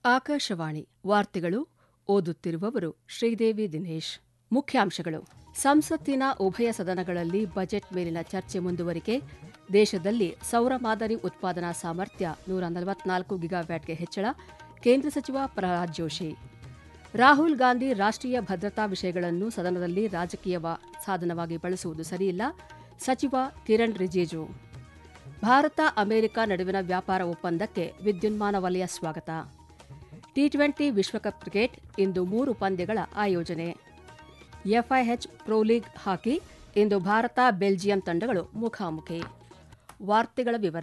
ಆಕಾಶವಾಣಿ ವಾರ್ತೆಗಳು ಓದುತ್ತಿರುವವರು ಶ್ರೀದೇವಿ ದಿನೇಶ್ ಮುಖ್ಯಾಂಶಗಳು ಸಂಸತ್ತಿನ ಉಭಯ ಸದನಗಳಲ್ಲಿ ಬಜೆಟ್ ಮೇಲಿನ ಚರ್ಚೆ ಮುಂದುವರಿಕೆ ದೇಶದಲ್ಲಿ ಸೌರ ಮಾದರಿ ಉತ್ಪಾದನಾ ಸಾಮರ್ಥ್ಯ ನೂರ ನಲವತ್ನಾಲ್ಕು ಗಿಗಾವ್ಯಾಟ್ಗೆ ಹೆಚ್ಚಳ ಕೇಂದ್ರ ಸಚಿವ ಪ್ರಹ್ಲಾದ್ ಜೋಶಿ ರಾಹುಲ್ ಗಾಂಧಿ ರಾಷ್ಟ್ರೀಯ ಭದ್ರತಾ ವಿಷಯಗಳನ್ನು ಸದನದಲ್ಲಿ ರಾಜಕೀಯ ಸಾಧನವಾಗಿ ಬಳಸುವುದು ಸರಿಯಿಲ್ಲ ಸಚಿವ ಕಿರಣ್ ರಿಜಿಜು ಭಾರತ ಅಮೆರಿಕ ನಡುವಿನ ವ್ಯಾಪಾರ ಒಪ್ಪಂದಕ್ಕೆ ವಿದ್ಯುನ್ಮಾನ ವಲಯ ಸ್ವಾಗತ ಟಿ ಟ್ವೆಂಟಿ ವಿಶ್ವಕಪ್ ಕ್ರಿಕೆಟ್ ಇಂದು ಮೂರು ಪಂದ್ಯಗಳ ಆಯೋಜನೆ ಎಫ್ಐಎಚ್ ಪ್ರೊ ಲೀಗ್ ಹಾಕಿ ಇಂದು ಭಾರತ ಬೆಲ್ಜಿಯಂ ತಂಡಗಳು ಮುಖಾಮುಖಿ ವಾರ್ತೆಗಳ ವಿವರ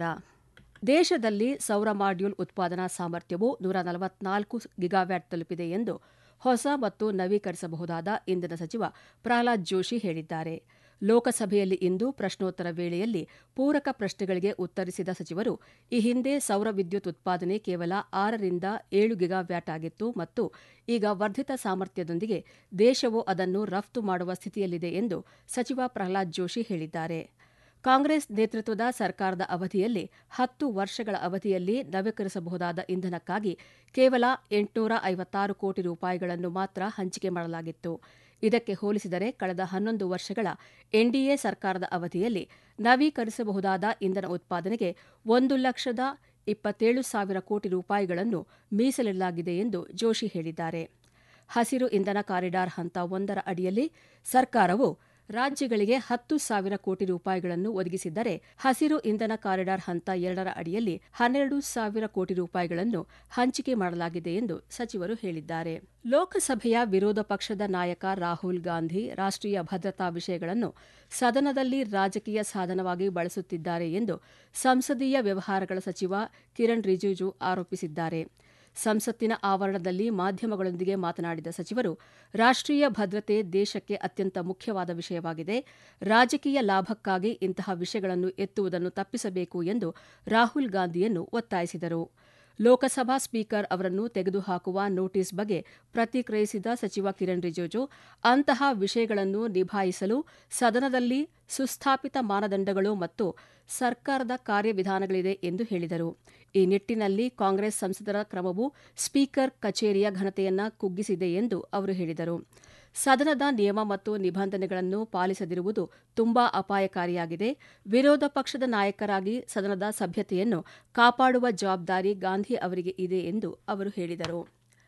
ದೇಶದಲ್ಲಿ ಸೌರ ಮಾಡ್ಯೂಲ್ ಉತ್ಪಾದನಾ ಸಾಮರ್ಥ್ಯವು ನೂರ ನಲವತ್ನಾಲ್ಕು ಗಿಗಾವ್ಯಾಟ್ ತಲುಪಿದೆ ಎಂದು ಹೊಸ ಮತ್ತು ನವೀಕರಿಸಬಹುದಾದ ಇಂಧನ ಸಚಿವ ಪ್ರಹ್ಲಾದ್ ಜೋಶಿ ಹೇಳಿದ್ದಾರೆ ಲೋಕಸಭೆಯಲ್ಲಿ ಇಂದು ಪ್ರಶ್ನೋತ್ತರ ವೇಳೆಯಲ್ಲಿ ಪೂರಕ ಪ್ರಶ್ನೆಗಳಿಗೆ ಉತ್ತರಿಸಿದ ಸಚಿವರು ಈ ಹಿಂದೆ ಸೌರ ವಿದ್ಯುತ್ ಉತ್ಪಾದನೆ ಕೇವಲ ಆರರಿಂದ ಏಳು ಗಿಗಾವ್ಯಾಟ್ ಆಗಿತ್ತು ಮತ್ತು ಈಗ ವರ್ಧಿತ ಸಾಮರ್ಥ್ಯದೊಂದಿಗೆ ದೇಶವು ಅದನ್ನು ರಫ್ತು ಮಾಡುವ ಸ್ಥಿತಿಯಲ್ಲಿದೆ ಎಂದು ಸಚಿವ ಪ್ರಹ್ಲಾದ್ ಜೋಶಿ ಹೇಳಿದ್ದಾರೆ ಕಾಂಗ್ರೆಸ್ ನೇತೃತ್ವದ ಸರ್ಕಾರದ ಅವಧಿಯಲ್ಲಿ ಹತ್ತು ವರ್ಷಗಳ ಅವಧಿಯಲ್ಲಿ ನವೀಕರಿಸಬಹುದಾದ ಇಂಧನಕ್ಕಾಗಿ ಕೇವಲ ಎಂಟುನೂರ ಐವತ್ತಾರು ಕೋಟಿ ರೂಪಾಯಿಗಳನ್ನು ಮಾತ್ರ ಹಂಚಿಕೆ ಮಾಡಲಾಗಿತ್ತು ಇದಕ್ಕೆ ಹೋಲಿಸಿದರೆ ಕಳೆದ ಹನ್ನೊಂದು ವರ್ಷಗಳ ಎನ್ಡಿಎ ಸರ್ಕಾರದ ಅವಧಿಯಲ್ಲಿ ನವೀಕರಿಸಬಹುದಾದ ಇಂಧನ ಉತ್ಪಾದನೆಗೆ ಒಂದು ಲಕ್ಷದ ಇಪ್ಪತ್ತೇಳು ಸಾವಿರ ಕೋಟಿ ರೂಪಾಯಿಗಳನ್ನು ಮೀಸಲಿಡಲಾಗಿದೆ ಎಂದು ಜೋಶಿ ಹೇಳಿದ್ದಾರೆ ಹಸಿರು ಇಂಧನ ಕಾರಿಡಾರ್ ಹಂತ ಒಂದರ ಅಡಿಯಲ್ಲಿ ಸರ್ಕಾರವು ರಾಜ್ಯಗಳಿಗೆ ಹತ್ತು ಸಾವಿರ ಕೋಟಿ ರೂಪಾಯಿಗಳನ್ನು ಒದಗಿಸಿದ್ದರೆ ಹಸಿರು ಇಂಧನ ಕಾರಿಡಾರ್ ಹಂತ ಎರಡರ ಅಡಿಯಲ್ಲಿ ಹನ್ನೆರಡು ಸಾವಿರ ಕೋಟಿ ರೂಪಾಯಿಗಳನ್ನು ಹಂಚಿಕೆ ಮಾಡಲಾಗಿದೆ ಎಂದು ಸಚಿವರು ಹೇಳಿದ್ದಾರೆ ಲೋಕಸಭೆಯ ವಿರೋಧ ಪಕ್ಷದ ನಾಯಕ ರಾಹುಲ್ ಗಾಂಧಿ ರಾಷ್ಟ್ರೀಯ ಭದ್ರತಾ ವಿಷಯಗಳನ್ನು ಸದನದಲ್ಲಿ ರಾಜಕೀಯ ಸಾಧನವಾಗಿ ಬಳಸುತ್ತಿದ್ದಾರೆ ಎಂದು ಸಂಸದೀಯ ವ್ಯವಹಾರಗಳ ಸಚಿವ ಕಿರಣ್ ರಿಜಿಜು ಆರೋಪಿಸಿದ್ದಾರೆ ಸಂಸತ್ತಿನ ಆವರಣದಲ್ಲಿ ಮಾಧ್ಯಮಗಳೊಂದಿಗೆ ಮಾತನಾಡಿದ ಸಚಿವರು ರಾಷ್ಟ್ರೀಯ ಭದ್ರತೆ ದೇಶಕ್ಕೆ ಅತ್ಯಂತ ಮುಖ್ಯವಾದ ವಿಷಯವಾಗಿದೆ ರಾಜಕೀಯ ಲಾಭಕ್ಕಾಗಿ ಇಂತಹ ವಿಷಯಗಳನ್ನು ಎತ್ತುವುದನ್ನು ತಪ್ಪಿಸಬೇಕು ಎಂದು ರಾಹುಲ್ ಗಾಂಧಿಯನ್ನು ಒತ್ತಾಯಿಸಿದರು ಲೋಕಸಭಾ ಸ್ಪೀಕರ್ ಅವರನ್ನು ತೆಗೆದುಹಾಕುವ ನೋಟಿಸ್ ಬಗ್ಗೆ ಪ್ರತಿಕ್ರಿಯಿಸಿದ ಸಚಿವ ಕಿರಣ್ ರಿಜಿಜು ಅಂತಹ ವಿಷಯಗಳನ್ನು ನಿಭಾಯಿಸಲು ಸದನದಲ್ಲಿ ಸುಸ್ಥಾಪಿತ ಮಾನದಂಡಗಳು ಮತ್ತು ಸರ್ಕಾರದ ಕಾರ್ಯವಿಧಾನಗಳಿದೆ ಎಂದು ಹೇಳಿದರು ಈ ನಿಟ್ಟಿನಲ್ಲಿ ಕಾಂಗ್ರೆಸ್ ಸಂಸದರ ಕ್ರಮವು ಸ್ಪೀಕರ್ ಕಚೇರಿಯ ಘನತೆಯನ್ನ ಕುಗ್ಗಿಸಿದೆ ಎಂದು ಅವರು ಹೇಳಿದರು ಸದನದ ನಿಯಮ ಮತ್ತು ನಿಬಂಧನೆಗಳನ್ನು ಪಾಲಿಸದಿರುವುದು ತುಂಬಾ ಅಪಾಯಕಾರಿಯಾಗಿದೆ ವಿರೋಧ ಪಕ್ಷದ ನಾಯಕರಾಗಿ ಸದನದ ಸಭ್ಯತೆಯನ್ನು ಕಾಪಾಡುವ ಜವಾಬ್ದಾರಿ ಗಾಂಧಿ ಅವರಿಗೆ ಇದೆ ಎಂದು ಅವರು ಹೇಳಿದರು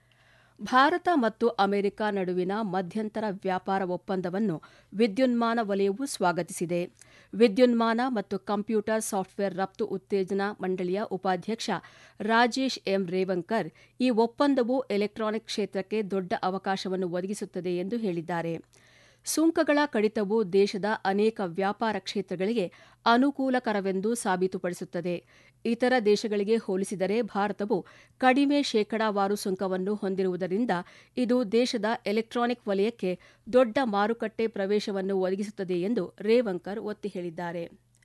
ಭಾರತ ಮತ್ತು ಅಮೆರಿಕ ನಡುವಿನ ಮಧ್ಯಂತರ ವ್ಯಾಪಾರ ಒಪ್ಪಂದವನ್ನು ವಿದ್ಯುನ್ಮಾನ ವಲಯವು ಸ್ವಾಗತಿಸಿದೆ ವಿದ್ಯುನ್ಮಾನ ಮತ್ತು ಕಂಪ್ಯೂಟರ್ ಸಾಫ್ಟ್ವೇರ್ ರಫ್ತು ಉತ್ತೇಜನಾ ಮಂಡಳಿಯ ಉಪಾಧ್ಯಕ್ಷ ರಾಜೇಶ್ ಎಂ ರೇವಂಕರ್ ಈ ಒಪ್ಪಂದವು ಎಲೆಕ್ಟ್ರಾನಿಕ್ ಕ್ಷೇತ್ರಕ್ಕೆ ದೊಡ್ಡ ಅವಕಾಶವನ್ನು ಒದಗಿಸುತ್ತದೆ ಎಂದು ಹೇಳಿದ್ದಾರೆ ಸುಂಕಗಳ ಕಡಿತವು ದೇಶದ ಅನೇಕ ವ್ಯಾಪಾರ ಕ್ಷೇತ್ರಗಳಿಗೆ ಅನುಕೂಲಕರವೆಂದು ಸಾಬೀತುಪಡಿಸುತ್ತದೆ ಇತರ ದೇಶಗಳಿಗೆ ಹೋಲಿಸಿದರೆ ಭಾರತವು ಕಡಿಮೆ ಶೇಕಡಾವಾರು ಸುಂಕವನ್ನು ಹೊಂದಿರುವುದರಿಂದ ಇದು ದೇಶದ ಎಲೆಕ್ಟ್ರಾನಿಕ್ ವಲಯಕ್ಕೆ ದೊಡ್ಡ ಮಾರುಕಟ್ಟೆ ಪ್ರವೇಶವನ್ನು ಒದಗಿಸುತ್ತದೆ ಎಂದು ರೇವಂಕರ್ ಒತ್ತಿ ಹೇಳಿದ್ದಾರೆ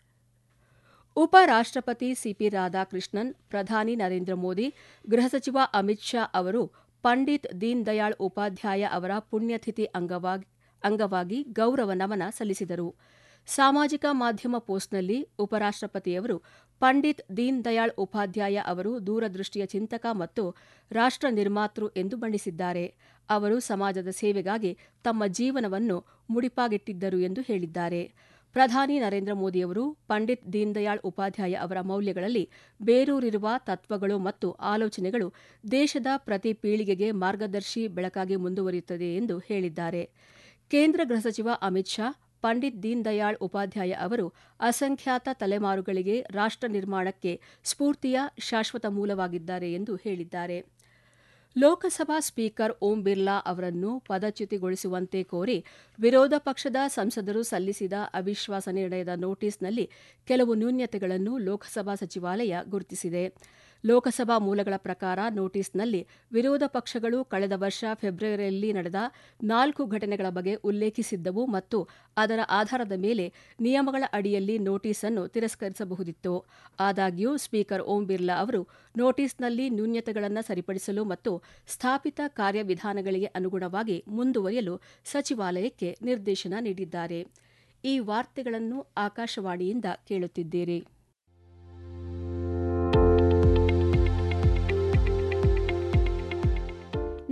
ಉಪರಾಷ್ಟಪತಿ ಸಿಪಿ ರಾಧಾಕೃಷ್ಣನ್ ಪ್ರಧಾನಿ ನರೇಂದ್ರ ಮೋದಿ ಗೃಹ ಸಚಿವ ಅಮಿತ್ ಶಾ ಅವರು ಪಂಡಿತ್ ದೀನ್ ದಯಾಳ್ ಉಪಾಧ್ಯಾಯ ಅವರ ಪುಣ್ಯತಿಥಿ ಅಂಗವಾಗಿ ಅಂಗವಾಗಿ ಗೌರವ ನಮನ ಸಲ್ಲಿಸಿದರು ಸಾಮಾಜಿಕ ಮಾಧ್ಯಮ ಪೋಸ್ಟ್ನಲ್ಲಿ ಉಪರಾಷ್ಟಪತಿಯವರು ಪಂಡಿತ್ ದೀನ್ ದಯಾಳ್ ಉಪಾಧ್ಯಾಯ ಅವರು ದೂರದೃಷ್ಟಿಯ ಚಿಂತಕ ಮತ್ತು ರಾಷ್ಟ್ರ ನಿರ್ಮಾತೃ ಎಂದು ಬಣ್ಣಿಸಿದ್ದಾರೆ ಅವರು ಸಮಾಜದ ಸೇವೆಗಾಗಿ ತಮ್ಮ ಜೀವನವನ್ನು ಮುಡಿಪಾಗಿಟ್ಟಿದ್ದರು ಎಂದು ಹೇಳಿದ್ದಾರೆ ಪ್ರಧಾನಿ ನರೇಂದ್ರ ಮೋದಿಯವರು ಪಂಡಿತ್ ದೀನ್ ದಯಾಳ್ ಉಪಾಧ್ಯಾಯ ಅವರ ಮೌಲ್ಯಗಳಲ್ಲಿ ಬೇರೂರಿರುವ ತತ್ವಗಳು ಮತ್ತು ಆಲೋಚನೆಗಳು ದೇಶದ ಪ್ರತಿ ಪೀಳಿಗೆಗೆ ಮಾರ್ಗದರ್ಶಿ ಬೆಳಕಾಗಿ ಮುಂದುವರಿಯುತ್ತದೆ ಎಂದು ಹೇಳಿದ್ದಾರೆ ಕೇಂದ್ರ ಗೃಹ ಸಚಿವ ಅಮಿತ್ ಶಾ ಪಂಡಿತ್ ದೀನ್ ದಯಾಳ್ ಉಪಾಧ್ಯಾಯ ಅವರು ಅಸಂಖ್ಯಾತ ತಲೆಮಾರುಗಳಿಗೆ ರಾಷ್ಟ್ರ ನಿರ್ಮಾಣಕ್ಕೆ ಸ್ಫೂರ್ತಿಯ ಶಾಶ್ವತ ಮೂಲವಾಗಿದ್ದಾರೆ ಎಂದು ಹೇಳಿದ್ದಾರೆ ಲೋಕಸಭಾ ಸ್ಪೀಕರ್ ಓಂ ಬಿರ್ಲಾ ಅವರನ್ನು ಪದಚ್ಯುತಿಗೊಳಿಸುವಂತೆ ಕೋರಿ ವಿರೋಧ ಪಕ್ಷದ ಸಂಸದರು ಸಲ್ಲಿಸಿದ ಅವಿಶ್ವಾಸ ನಿರ್ಣಯದ ನೋಟಿಸ್ನಲ್ಲಿ ಕೆಲವು ನ್ಯೂನ್ಯತೆಗಳನ್ನು ಲೋಕಸಭಾ ಸಚಿವಾಲಯ ಗುರುತಿಸಿದೆ ಲೋಕಸಭಾ ಮೂಲಗಳ ಪ್ರಕಾರ ನೋಟಿಸ್ನಲ್ಲಿ ವಿರೋಧ ಪಕ್ಷಗಳು ಕಳೆದ ವರ್ಷ ಫೆಬ್ರವರಿಯಲ್ಲಿ ನಡೆದ ನಾಲ್ಕು ಘಟನೆಗಳ ಬಗ್ಗೆ ಉಲ್ಲೇಖಿಸಿದ್ದವು ಮತ್ತು ಅದರ ಆಧಾರದ ಮೇಲೆ ನಿಯಮಗಳ ಅಡಿಯಲ್ಲಿ ನೋಟಿಸ್ ಅನ್ನು ತಿರಸ್ಕರಿಸಬಹುದಿತ್ತು ಆದಾಗ್ಯೂ ಸ್ಪೀಕರ್ ಓಂ ಬಿರ್ಲಾ ಅವರು ನೋಟಿಸ್ನಲ್ಲಿ ನ್ಯೂನ್ಯತೆಗಳನ್ನು ಸರಿಪಡಿಸಲು ಮತ್ತು ಸ್ಥಾಪಿತ ಕಾರ್ಯವಿಧಾನಗಳಿಗೆ ಅನುಗುಣವಾಗಿ ಮುಂದುವರಿಯಲು ಸಚಿವಾಲಯಕ್ಕೆ ನಿರ್ದೇಶನ ನೀಡಿದ್ದಾರೆ ಈ ವಾರ್ತೆಗಳನ್ನು ಆಕಾಶವಾಣಿಯಿಂದ ಕೇಳುತ್ತಿದ್ದೀರಿ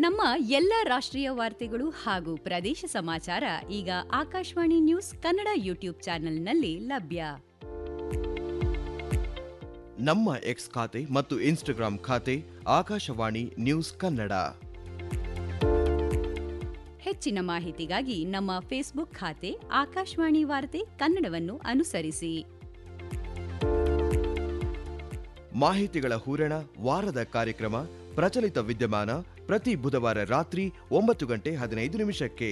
ನಮ್ಮ ಎಲ್ಲ ರಾಷ್ಟ್ರೀಯ ವಾರ್ತೆಗಳು ಹಾಗೂ ಪ್ರದೇಶ ಸಮಾಚಾರ ಈಗ ಆಕಾಶವಾಣಿ ನ್ಯೂಸ್ ಕನ್ನಡ ಯೂಟ್ಯೂಬ್ ಚಾನೆಲ್ನಲ್ಲಿ ಲಭ್ಯ ನಮ್ಮ ಎಕ್ಸ್ ಖಾತೆ ಮತ್ತು ಇನ್ಸ್ಟಾಗ್ರಾಂ ಖಾತೆ ಆಕಾಶವಾಣಿ ನ್ಯೂಸ್ ಕನ್ನಡ ಹೆಚ್ಚಿನ ಮಾಹಿತಿಗಾಗಿ ನಮ್ಮ ಫೇಸ್ಬುಕ್ ಖಾತೆ ಆಕಾಶವಾಣಿ ವಾರ್ತೆ ಕನ್ನಡವನ್ನು ಅನುಸರಿಸಿ ಮಾಹಿತಿಗಳ ಹೂರಣ ವಾರದ ಕಾರ್ಯಕ್ರಮ ಪ್ರಚಲಿತ ವಿದ್ಯಮಾನ ಪ್ರತಿ ಬುಧವಾರ ರಾತ್ರಿ ಒಂಬತ್ತು ಗಂಟೆ ಹದಿನೈದು ನಿಮಿಷಕ್ಕೆ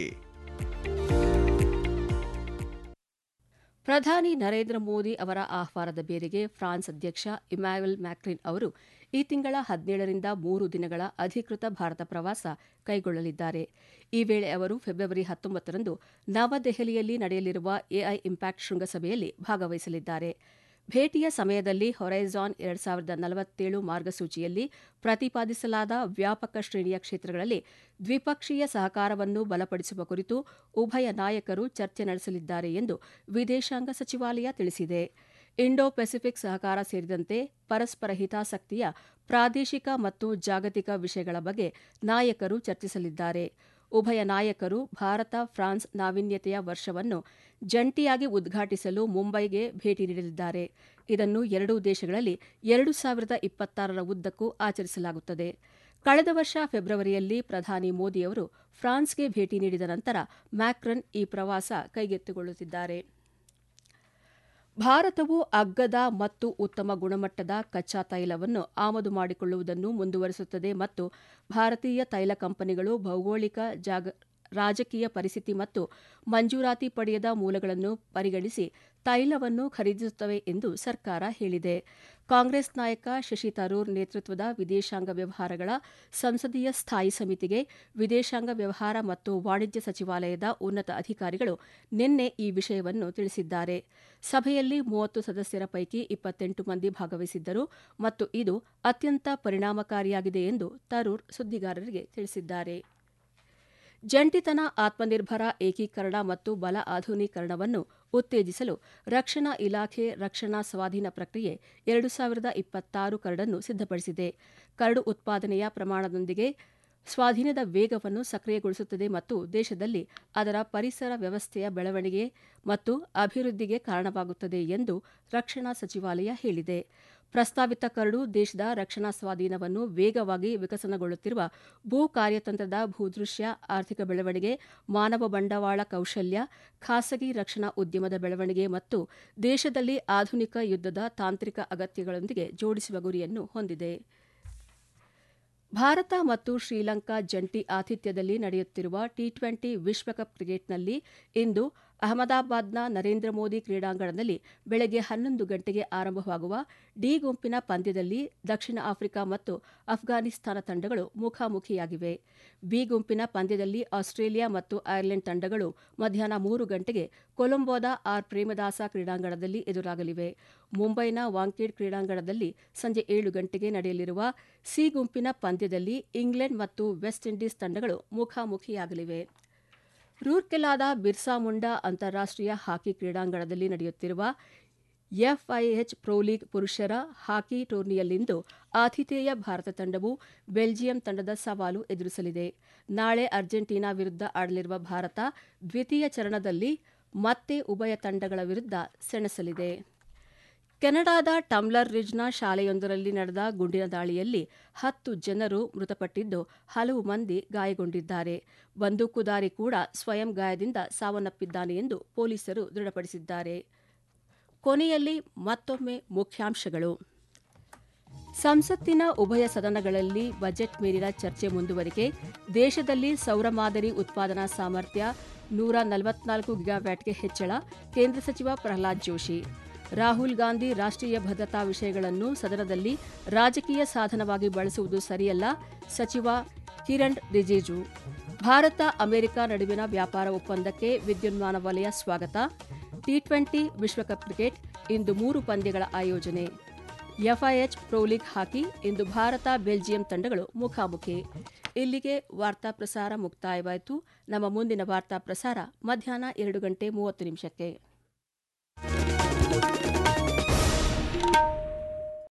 ಪ್ರಧಾನಿ ನರೇಂದ್ರ ಮೋದಿ ಅವರ ಆಹ್ವಾನದ ಮೇರೆಗೆ ಫ್ರಾನ್ಸ್ ಅಧ್ಯಕ್ಷ ಇಮ್ಯಾನ್ಯುಯಲ್ ಮ್ಯಾಕ್ರಿನ್ ಅವರು ಈ ತಿಂಗಳ ಹದಿನೇಳರಿಂದ ಮೂರು ದಿನಗಳ ಅಧಿಕೃತ ಭಾರತ ಪ್ರವಾಸ ಕೈಗೊಳ್ಳಲಿದ್ದಾರೆ ಈ ವೇಳೆ ಅವರು ಫೆಬ್ರವರಿ ಹತ್ತೊಂಬತ್ತರಂದು ನವದೆಹಲಿಯಲ್ಲಿ ನಡೆಯಲಿರುವ ಎಐ ಇಂಪ್ಯಾಕ್ಟ್ ಶೃಂಗಸಭೆಯಲ್ಲಿ ಭಾಗವಹಿಸಲಿದ್ದಾರೆ ಭೇಟಿಯ ಸಮಯದಲ್ಲಿ ಹೊರೈಜಾನ್ ಎರಡ್ ಸಾವಿರದ ನಲವತ್ತೇಳು ಮಾರ್ಗಸೂಚಿಯಲ್ಲಿ ಪ್ರತಿಪಾದಿಸಲಾದ ವ್ಯಾಪಕ ಶ್ರೇಣಿಯ ಕ್ಷೇತ್ರಗಳಲ್ಲಿ ದ್ವಿಪಕ್ಷೀಯ ಸಹಕಾರವನ್ನು ಬಲಪಡಿಸುವ ಕುರಿತು ಉಭಯ ನಾಯಕರು ಚರ್ಚೆ ನಡೆಸಲಿದ್ದಾರೆ ಎಂದು ವಿದೇಶಾಂಗ ಸಚಿವಾಲಯ ತಿಳಿಸಿದೆ ಇಂಡೋ ಪೆಸಿಫಿಕ್ ಸಹಕಾರ ಸೇರಿದಂತೆ ಪರಸ್ಪರ ಹಿತಾಸಕ್ತಿಯ ಪ್ರಾದೇಶಿಕ ಮತ್ತು ಜಾಗತಿಕ ವಿಷಯಗಳ ಬಗ್ಗೆ ನಾಯಕರು ಚರ್ಚಿಸಲಿದ್ದಾರೆ ಉಭಯ ನಾಯಕರು ಭಾರತ ಫ್ರಾನ್ಸ್ ನಾವೀನ್ಯತೆಯ ವರ್ಷವನ್ನು ಜಂಟಿಯಾಗಿ ಉದ್ಘಾಟಿಸಲು ಮುಂಬೈಗೆ ಭೇಟಿ ನೀಡಲಿದ್ದಾರೆ ಇದನ್ನು ಎರಡೂ ದೇಶಗಳಲ್ಲಿ ಎರಡು ಸಾವಿರದ ಇಪ್ಪತ್ತಾರರ ಉದ್ದಕ್ಕೂ ಆಚರಿಸಲಾಗುತ್ತದೆ ಕಳೆದ ವರ್ಷ ಫೆಬ್ರವರಿಯಲ್ಲಿ ಪ್ರಧಾನಿ ಮೋದಿಯವರು ಫ್ರಾನ್ಸ್ಗೆ ಭೇಟಿ ನೀಡಿದ ನಂತರ ಮ್ಯಾಕ್ರನ್ ಈ ಪ್ರವಾಸ ಕೈಗೆತ್ತಿಕೊಳ್ಳುತ್ತಿದ್ದಾರೆ ಭಾರತವು ಅಗ್ಗದ ಮತ್ತು ಉತ್ತಮ ಗುಣಮಟ್ಟದ ಕಚ್ಚಾ ತೈಲವನ್ನು ಆಮದು ಮಾಡಿಕೊಳ್ಳುವುದನ್ನು ಮುಂದುವರಿಸುತ್ತದೆ ಮತ್ತು ಭಾರತೀಯ ತೈಲ ಕಂಪನಿಗಳು ಭೌಗೋಳಿಕ ಜಾಗ ರಾಜಕೀಯ ಪರಿಸ್ಥಿತಿ ಮತ್ತು ಮಂಜೂರಾತಿ ಪಡೆಯದ ಮೂಲಗಳನ್ನು ಪರಿಗಣಿಸಿ ತೈಲವನ್ನು ಖರೀದಿಸುತ್ತವೆ ಎಂದು ಸರ್ಕಾರ ಹೇಳಿದೆ ಕಾಂಗ್ರೆಸ್ ನಾಯಕ ಶಶಿ ತರೂರ್ ನೇತೃತ್ವದ ವಿದೇಶಾಂಗ ವ್ಯವಹಾರಗಳ ಸಂಸದೀಯ ಸ್ಥಾಯಿ ಸಮಿತಿಗೆ ವಿದೇಶಾಂಗ ವ್ಯವಹಾರ ಮತ್ತು ವಾಣಿಜ್ಯ ಸಚಿವಾಲಯದ ಉನ್ನತ ಅಧಿಕಾರಿಗಳು ನಿನ್ನೆ ಈ ವಿಷಯವನ್ನು ತಿಳಿಸಿದ್ದಾರೆ ಸಭೆಯಲ್ಲಿ ಮೂವತ್ತು ಸದಸ್ಯರ ಪೈಕಿ ಇಪ್ಪತ್ತೆಂಟು ಮಂದಿ ಭಾಗವಹಿಸಿದ್ದರು ಮತ್ತು ಇದು ಅತ್ಯಂತ ಪರಿಣಾಮಕಾರಿಯಾಗಿದೆ ಎಂದು ತರೂರ್ ಸುದ್ದಿಗಾರರಿಗೆ ತಿಳಿಸಿದ್ದಾರೆ ಜಂಟಿತನ ಆತ್ಮನಿರ್ಭರ ಏಕೀಕರಣ ಮತ್ತು ಬಲ ಆಧುನೀಕರಣವನ್ನು ಉತ್ತೇಜಿಸಲು ರಕ್ಷಣಾ ಇಲಾಖೆ ರಕ್ಷಣಾ ಸ್ವಾಧೀನ ಪ್ರಕ್ರಿಯೆ ಎರಡು ಸಾವಿರದ ಇಪ್ಪತ್ತಾರು ಕರಡನ್ನು ಸಿದ್ಧಪಡಿಸಿದೆ ಕರಡು ಉತ್ಪಾದನೆಯ ಪ್ರಮಾಣದೊಂದಿಗೆ ಸ್ವಾಧೀನದ ವೇಗವನ್ನು ಸಕ್ರಿಯಗೊಳಿಸುತ್ತದೆ ಮತ್ತು ದೇಶದಲ್ಲಿ ಅದರ ಪರಿಸರ ವ್ಯವಸ್ಥೆಯ ಬೆಳವಣಿಗೆ ಮತ್ತು ಅಭಿವೃದ್ಧಿಗೆ ಕಾರಣವಾಗುತ್ತದೆ ಎಂದು ರಕ್ಷಣಾ ಸಚಿವಾಲಯ ಹೇಳಿದೆ ಪ್ರಸ್ತಾವಿತ ಕರಡು ದೇಶದ ರಕ್ಷಣಾ ಸ್ವಾಧೀನವನ್ನು ವೇಗವಾಗಿ ವಿಕಸನಗೊಳ್ಳುತ್ತಿರುವ ಭೂ ಕಾರ್ಯತಂತ್ರದ ಭೂದೃಶ್ಯ ಆರ್ಥಿಕ ಬೆಳವಣಿಗೆ ಮಾನವ ಬಂಡವಾಳ ಕೌಶಲ್ಯ ಖಾಸಗಿ ರಕ್ಷಣಾ ಉದ್ಯಮದ ಬೆಳವಣಿಗೆ ಮತ್ತು ದೇಶದಲ್ಲಿ ಆಧುನಿಕ ಯುದ್ಧದ ತಾಂತ್ರಿಕ ಅಗತ್ಯಗಳೊಂದಿಗೆ ಜೋಡಿಸುವ ಗುರಿಯನ್ನು ಹೊಂದಿದೆ ಭಾರತ ಮತ್ತು ಶ್ರೀಲಂಕಾ ಜಂಟಿ ಆತಿಥ್ಯದಲ್ಲಿ ನಡೆಯುತ್ತಿರುವ ಟಿ ಟ್ವೆಂಟಿ ವಿಶ್ವಕಪ್ ಕ್ರಿಕೆಟ್ನಲ್ಲಿ ಇಂದು ಅಹಮದಾಬಾದ್ನ ನರೇಂದ್ರ ಮೋದಿ ಕ್ರೀಡಾಂಗಣದಲ್ಲಿ ಬೆಳಗ್ಗೆ ಹನ್ನೊಂದು ಗಂಟೆಗೆ ಆರಂಭವಾಗುವ ಡಿ ಗುಂಪಿನ ಪಂದ್ಯದಲ್ಲಿ ದಕ್ಷಿಣ ಆಫ್ರಿಕಾ ಮತ್ತು ಅಫ್ಘಾನಿಸ್ತಾನ ತಂಡಗಳು ಮುಖಾಮುಖಿಯಾಗಿವೆ ಬಿ ಗುಂಪಿನ ಪಂದ್ಯದಲ್ಲಿ ಆಸ್ಟ್ರೇಲಿಯಾ ಮತ್ತು ಐರ್ಲೆಂಡ್ ತಂಡಗಳು ಮಧ್ಯಾಹ್ನ ಮೂರು ಗಂಟೆಗೆ ಕೊಲಂಬೋದ ಆರ್ ಪ್ರೇಮದಾಸ ಕ್ರೀಡಾಂಗಣದಲ್ಲಿ ಎದುರಾಗಲಿವೆ ಮುಂಬೈನ ವಾಂಖೇಡ್ ಕ್ರೀಡಾಂಗಣದಲ್ಲಿ ಸಂಜೆ ಏಳು ಗಂಟೆಗೆ ನಡೆಯಲಿರುವ ಸಿ ಗುಂಪಿನ ಪಂದ್ಯದಲ್ಲಿ ಇಂಗ್ಲೆಂಡ್ ಮತ್ತು ವೆಸ್ಟ್ ಇಂಡೀಸ್ ತಂಡಗಳು ಮುಖಾಮುಖಿಯಾಗಲಿವೆ ರೂರ್ಕೆಲಾದ ಬಿರ್ಸಾ ಮುಂಡಾ ಅಂತಾರಾಷ್ಟೀಯ ಹಾಕಿ ಕ್ರೀಡಾಂಗಣದಲ್ಲಿ ನಡೆಯುತ್ತಿರುವ ಎಫ್ಐಎಚ್ ಪ್ರೊ ಲೀಗ್ ಪುರುಷರ ಹಾಕಿ ಟೂರ್ನಿಯಲ್ಲಿಂದು ಆತಿಥೇಯ ಭಾರತ ತಂಡವು ಬೆಲ್ಜಿಯಂ ತಂಡದ ಸವಾಲು ಎದುರಿಸಲಿದೆ ನಾಳೆ ಅರ್ಜೆಂಟೀನಾ ವಿರುದ್ಧ ಆಡಲಿರುವ ಭಾರತ ದ್ವಿತೀಯ ಚರಣದಲ್ಲಿ ಮತ್ತೆ ಉಭಯ ತಂಡಗಳ ವಿರುದ್ಧ ಸೆಣಸಲಿದೆ ಕೆನಡಾದ ಟಮ್ಲರ್ ರಿಜ್ನ ಶಾಲೆಯೊಂದರಲ್ಲಿ ನಡೆದ ಗುಂಡಿನ ದಾಳಿಯಲ್ಲಿ ಹತ್ತು ಜನರು ಮೃತಪಟ್ಟಿದ್ದು ಹಲವು ಮಂದಿ ಗಾಯಗೊಂಡಿದ್ದಾರೆ ಬಂದೂಕುದಾರಿ ಕೂಡ ಸ್ವಯಂ ಗಾಯದಿಂದ ಸಾವನ್ನಪ್ಪಿದ್ದಾನೆ ಎಂದು ಪೊಲೀಸರು ದೃಢಪಡಿಸಿದ್ದಾರೆ ಕೊನೆಯಲ್ಲಿ ಮತ್ತೊಮ್ಮೆ ಮುಖ್ಯಾಂಶಗಳು ಸಂಸತ್ತಿನ ಉಭಯ ಸದನಗಳಲ್ಲಿ ಬಜೆಟ್ ಮೇಲಿನ ಚರ್ಚೆ ಮುಂದುವರಿಕೆ ದೇಶದಲ್ಲಿ ಸೌರ ಮಾದರಿ ಉತ್ಪಾದನಾ ಸಾಮರ್ಥ್ಯ ನೂರ ನಲವತ್ನಾಲ್ಕು ಗಿಗಾವ್ಯಾಟ್ಗೆ ಹೆಚ್ಚಳ ಕೇಂದ್ರ ಸಚಿವ ಪ್ರಹ್ಲಾದ್ ಜೋಶಿ ರಾಹುಲ್ ಗಾಂಧಿ ರಾಷ್ಟ್ರೀಯ ಭದ್ರತಾ ವಿಷಯಗಳನ್ನು ಸದನದಲ್ಲಿ ರಾಜಕೀಯ ಸಾಧನವಾಗಿ ಬಳಸುವುದು ಸರಿಯಲ್ಲ ಸಚಿವ ಕಿರಣ್ ರಿಜಿಜು ಭಾರತ ಅಮೆರಿಕ ನಡುವಿನ ವ್ಯಾಪಾರ ಒಪ್ಪಂದಕ್ಕೆ ವಿದ್ಯುನ್ಮಾನ ವಲಯ ಸ್ವಾಗತ ಟಿ ಟ್ವೆಂಟಿ ವಿಶ್ವಕಪ್ ಕ್ರಿಕೆಟ್ ಇಂದು ಮೂರು ಪಂದ್ಯಗಳ ಆಯೋಜನೆ ಎಫ್ಐಎಚ್ ಪ್ರೊ ಲೀಗ್ ಹಾಕಿ ಇಂದು ಭಾರತ ಬೆಲ್ಜಿಯಂ ತಂಡಗಳು ಮುಖಾಮುಖಿ ಇಲ್ಲಿಗೆ ವಾರ್ತಾ ಪ್ರಸಾರ ಮುಕ್ತಾಯವಾಯಿತು ನಮ್ಮ ಮುಂದಿನ ವಾರ್ತಾ ಪ್ರಸಾರ ಮಧ್ಯಾಹ್ನ ಎರಡು ಗಂಟೆ ಮೂವತ್ತು ನಿಮಿಷಕ್ಕೆ